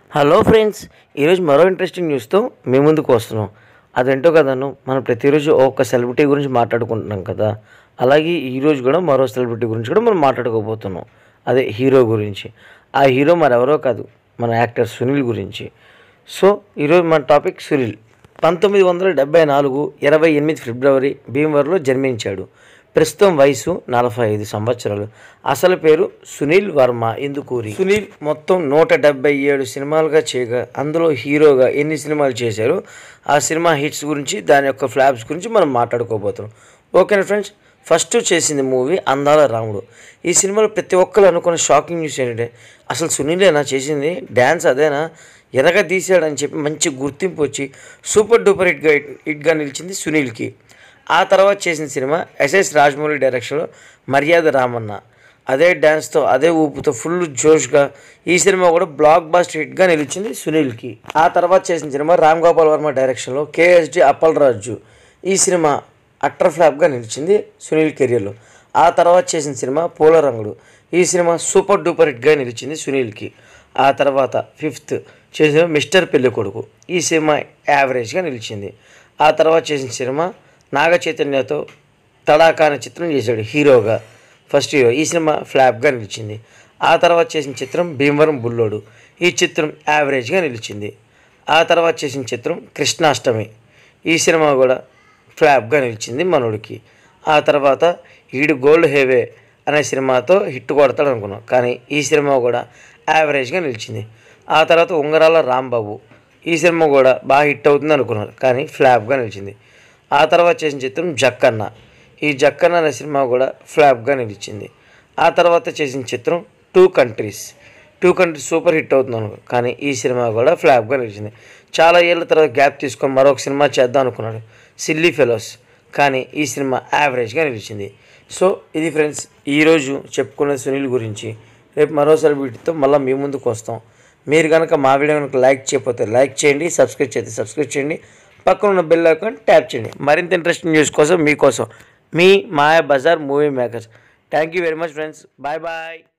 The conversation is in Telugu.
హలో ఫ్రెండ్స్ ఈరోజు మరో ఇంట్రెస్టింగ్ న్యూస్తో మీ ముందుకు వస్తున్నాం అదేంటో కదను మనం ప్రతిరోజు ఒక్క సెలబ్రిటీ గురించి మాట్లాడుకుంటున్నాం కదా అలాగే ఈరోజు కూడా మరో సెలబ్రిటీ గురించి కూడా మనం మాట్లాడుకోబోతున్నాం అదే హీరో గురించి ఆ హీరో మరెవరో కాదు మన యాక్టర్ సునీల్ గురించి సో ఈరోజు మన టాపిక్ సునీల్ పంతొమ్మిది వందల డెబ్బై నాలుగు ఇరవై ఎనిమిది ఫిబ్రవరి భీమవరంలో జన్మించాడు ప్రస్తుతం వయసు నలభై ఐదు సంవత్సరాలు అసలు పేరు సునీల్ వర్మ ఇందుకూరి సునీల్ మొత్తం నూట డెబ్బై ఏడు సినిమాలుగా చేయగా అందులో హీరోగా ఎన్ని సినిమాలు చేశారో ఆ సినిమా హిట్స్ గురించి దాని యొక్క ఫ్లాప్స్ గురించి మనం మాట్లాడుకోబోతున్నాం ఓకేనా ఫ్రెండ్స్ ఫస్ట్ చేసింది మూవీ అందాల రాముడు ఈ సినిమాలో ప్రతి ఒక్కరు అనుకున్న షాకింగ్ న్యూస్ ఏంటంటే అసలు సునీలేనా చేసింది డ్యాన్స్ అదేనా ఎనగా తీసాడని చెప్పి మంచి గుర్తింపు వచ్చి సూపర్ డూపర్ హిట్గా హిట్గా నిలిచింది సునీల్కి ఆ తర్వాత చేసిన సినిమా ఎస్ఎస్ రాజమౌళి డైరెక్షన్లో మర్యాద రామన్న అదే డ్యాన్స్తో అదే ఊపుతో ఫుల్ జోష్గా ఈ సినిమా కూడా బ్లాక్ బాస్టర్ హిట్గా నిలిచింది సునీల్కి ఆ తర్వాత చేసిన సినిమా రామ్ గోపాల్ వర్మ డైరెక్షన్లో కేఎస్డి అప్పల్ రాజు ఈ సినిమా అట్టర్ ఫ్లాప్గా నిలిచింది సునీల్ కెరియర్లో ఆ తర్వాత చేసిన సినిమా పూల రంగుడు ఈ సినిమా సూపర్ డూపర్ హిట్గా నిలిచింది సునీల్కి ఆ తర్వాత ఫిఫ్త్ చేసిన మిస్టర్ పెళ్లి కొడుకు ఈ సినిమా యావరేజ్గా నిలిచింది ఆ తర్వాత చేసిన సినిమా నాగ చైతన్యతో తడాకా అనే చిత్రం చేశాడు హీరోగా ఫస్ట్ హీరో ఈ సినిమా ఫ్లాప్గా నిలిచింది ఆ తర్వాత చేసిన చిత్రం భీమవరం బుల్లోడు ఈ చిత్రం యావరేజ్గా నిలిచింది ఆ తర్వాత చేసిన చిత్రం కృష్ణాష్టమి ఈ సినిమా కూడా ఫ్లాప్గా నిలిచింది మనోడికి ఆ తర్వాత ఈడు గోల్డ్ హేవే అనే సినిమాతో హిట్ కొడతాడు అనుకున్నాం కానీ ఈ సినిమా కూడా యావరేజ్గా నిలిచింది ఆ తర్వాత ఉంగరాల రాంబాబు ఈ సినిమా కూడా బాగా హిట్ అవుతుంది అనుకున్నారు కానీ ఫ్లాప్గా నిలిచింది ఆ తర్వాత చేసిన చిత్రం జక్కన్న ఈ జక్కన్న అనే సినిమా కూడా ఫ్లాప్గా నిలిచింది ఆ తర్వాత చేసిన చిత్రం two countries two countries super hit అవుతుంది అనుకో కానీ ఈ సినిమా కూడా ఫ్లాప్గా నిలిచింది చాలా ఏళ్ళ తర్వాత గ్యాప్ తీసుకొని మరొక సినిమా చేద్దాం అనుకున్నాడు సిల్లీ ఫెలోస్ కానీ ఈ సినిమా యావరేజ్గా నిలిచింది సో ఇది ఫ్రెండ్స్ ఈరోజు చెప్పుకున్న సునీల్ గురించి రేపు మరోసారి వీటితో మళ్ళీ మీ ముందుకు వస్తాం మీరు కనుక మా వీడియో కనుక లైక్ చేయకపోతే లైక్ చేయండి సబ్స్క్రైబ్ చేస్తే సబ్స్క్రైబ్ చేయండి పక్కన ఉన్న బెల్ ఐకాన్ ట్యాప్ చేయండి మరింత ఇంట్రెస్టింగ్ న్యూస్ కోసం మీకోసం మీ Maya Bazaar movie makers thank you very much friends bye bye